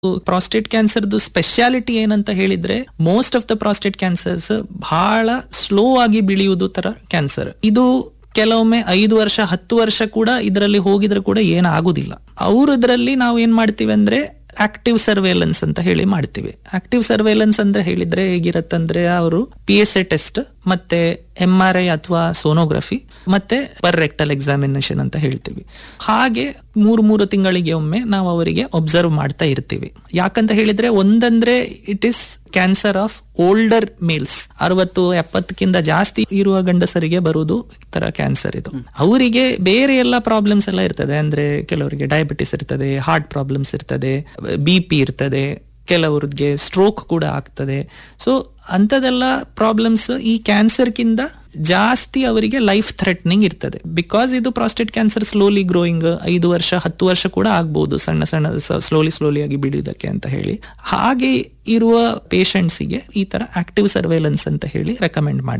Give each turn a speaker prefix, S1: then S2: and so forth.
S1: prostate ಕ್ಯಾನ್ಸರ್ದು speciality ಏನಂತ ಹೇಳಿದ್ರೆ most of the prostate cancers ಬಹಳ ಸ್ಲೋ ಆಗಿ ಬೆಳೆಯುವುದು ತರ ಕ್ಯಾನ್ಸರ್ ಇದು ಕೆಲವೊಮ್ಮೆ ಐದು ವರ್ಷ ಹತ್ತು ವರ್ಷ ಕೂಡ ಇದರಲ್ಲಿ ಹೋಗಿದ್ರೆ ಕೂಡ ಏನಾಗುದಿಲ್ಲ ಅವ್ರ ಇದರಲ್ಲಿ ನಾವು ಏನ್ ಮಾಡ್ತೀವಿ ಅಂದ್ರೆ ಆಕ್ಟಿವ್ ಸರ್ವೇಲೆನ್ಸ್ ಅಂತ ಹೇಳಿ ಮಾಡ್ತೀವಿ ಆಕ್ಟಿವ್ ಸರ್ವೇಲೆನ್ಸ್ ಅಂತ ಹೇಳಿದ್ರೆ ಹೇಗಿರತ್ತಂದ್ರೆ ಅವರು ಪಿ ಎಸ್ ಎ ಟೆಸ್ಟ್ ಮತ್ತೆ ಎಂ ಆರ್ ಐ ಅಥವಾ ಸೋನೋಗ್ರಫಿ ಮತ್ತೆ ಪರ್ ರೆಕ್ಟಲ್ ಎಕ್ಸಾಮಿನೇಷನ್ ಅಂತ ಹೇಳ್ತೀವಿ ಹಾಗೆ ಮೂರು ಮೂರು ತಿಂಗಳಿಗೆ ಒಮ್ಮೆ ನಾವು ಅವರಿಗೆ ಒಬ್ಸರ್ವ್ ಮಾಡ್ತಾ ಇರ್ತೀವಿ ಯಾಕಂತ ಹೇಳಿದ್ರೆ ಒಂದಂದ್ರೆ it is cancer of older males ಅರವತ್ತು ಎಪ್ಪತ್ತಕ್ಕಿಂತ ಜಾಸ್ತಿ ಇರುವ ಗಂಡಸರಿಗೆ ಬರುವುದು ಈ ತರ ಕ್ಯಾನ್ಸರ್ ಇದು ಅವರಿಗೆ ಬೇರೆ ಎಲ್ಲ ಪ್ರಾಬ್ಲಮ್ಸ್ ಎಲ್ಲ ಇರ್ತದೆ ಅಂದ್ರೆ ಕೆಲವರಿಗೆ ಡಯಾಬಿಟಿಸ್ ಇರ್ತದೆ ಹಾರ್ಟ್ ಪ್ರಾಬ್ಲಮ್ಸ್ ಇರ್ತದೆ ಬಿ ಪಿ ಇರ್ತದೆ ಕೆಲವ್ರಿಗೆ ಸ್ಟ್ರೋಕ್ ಕೂಡ ಆಗ್ತದೆ ಸೊ ಅಂಥದೆಲ್ಲ ಪ್ರಾಬ್ಲಮ್ಸ್ ಈ ಕ್ಯಾನ್ಸರ್ಗಿಂತ ಜಾಸ್ತಿ ಅವರಿಗೆ ಲೈಫ್ ಥ್ರೆಟ್ನಿಂಗ್ ಇರ್ತದೆ ಬಿಕಾಸ್ ಇದು ಪ್ರಾಸ್ಟೇಟ್ ಕ್ಯಾನ್ಸರ್ ಸ್ಲೋಲಿ ಗ್ರೋಯಿಂಗ್ ಐದು ವರ್ಷ ಹತ್ತು ವರ್ಷ ಕೂಡ ಆಗ್ಬಹುದು ಸಣ್ಣ ಸಣ್ಣ ಸ್ಲೋಲಿ ಸ್ಲೋಲಿ ಆಗಿ ಬಿಡುವುದಕ್ಕೆ ಅಂತ ಹೇಳಿ ಹಾಗೆ ಇರುವ ಪೇಷಂಟ್ಸಿಗೆ ಈ ತರ ಆಕ್ಟಿವ್ ಸರ್ವೇಲೆನ್ಸ್ ಅಂತ ಹೇಳಿ ರೆಕಮೆಂಡ್ ಮಾಡಿ